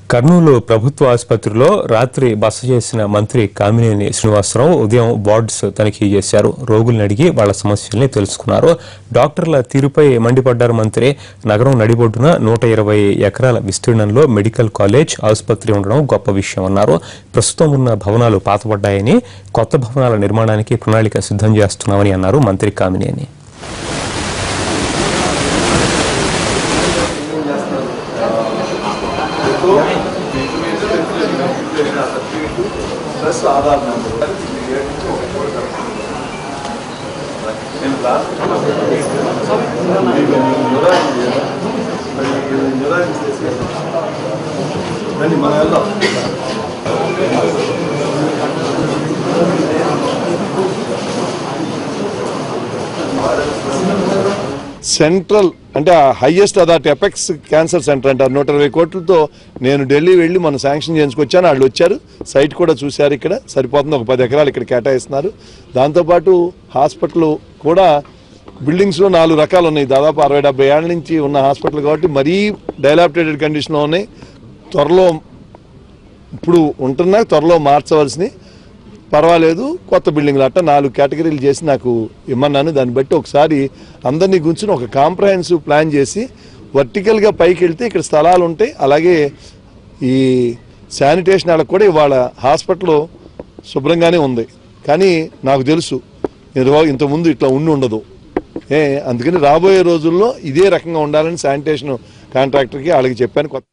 కర్నూలు ప్రభుత్వ ఆసుపత్రిలో రాత్రి బస చేసిన మంత్రి కామినేని శ్రీనివాసరావు ఉదయం వార్డ్స్ తనిఖీ చేశారు రోగుల్ని అడిగి వాళ్ళ సమస్యల్ని తెలుసుకున్నారు డాక్టర్ల తీరుపై మండిపడ్డారు మంత్రి నగరం నడిబొడ్డున నూట ఇరవై ఎకరాల విస్తీర్ణంలో మెడికల్ కాలేజ్ ఆసుపత్రి ఉండడం గొప్ప విషయం అన్నారు ప్రస్తుతం ఉన్న భవనాలు పాతపడ్డాయని కొత్త భవనాల నిర్మాణానికి ప్రణాళిక సిద్ధం చేస్తున్నామని అన్నారు మంత్రి కామినేని ప్లస్ ఆధార్ నెంబర్ నేను లాస్ట్ రండి మనం వెళ్దాం సెంట్రల్ అంటే highest authority apex cancer centre అంటారు నూట ఇరవై కోట్లతో నేను ఢిల్లీ వెళ్ళి మనం శాంక్షన్ చేయించుకొచ్చాను వాళ్ళు వచ్చారు సైట్ కూడా చూశారు ఇక్కడ సరిపోతుంది ఒక పది ఎకరాలు ఇక్కడ కేటాయిస్తున్నారు దాంతోపాటు హాస్పిటల్ కూడా బిల్డింగ్స్లో నాలుగు రకాలు ఉన్నాయి దాదాపు అరవై డెబ్బై ఏళ్ళ నుంచి ఉన్న హాస్పిటల్ కాబట్టి మరీ డైలాప్టేటెడ్ కండిషన్లో ఉన్నాయి త్వరలో ఇప్పుడు ఉంటున్నా త్వరలో మార్చవలసినవి పర్వాలేదు కొత్త బిల్డింగ్లు అట్ట నాలుగు కేటగిరీలు చేసి నాకు ఇమ్మన్నాను దాన్ని బట్టి ఒకసారి అందరినీ గుంచుని ఒక కాంప్రహెన్సివ్ ప్లాన్ చేసి వర్టికల్గా పైకి వెళ్తే ఇక్కడ స్థలాలు ఉంటాయి అలాగే ఈ శానిటేషన్ వాళ్ళకి కూడా ఇవాళ హాస్పిటల్ శుభ్రంగానే ఉంది కానీ నాకు తెలుసు ఇంత- ఇంతకుముందు ఇట్లా ఉండి ఉండదు ఏ అందుకని రాబోయే రోజుల్లో ఇదే రకంగా ఉండాలని శానిటేషన్ కాంట్రాక్టర్కి వాళ్ళకి చెప్పాను కొత్త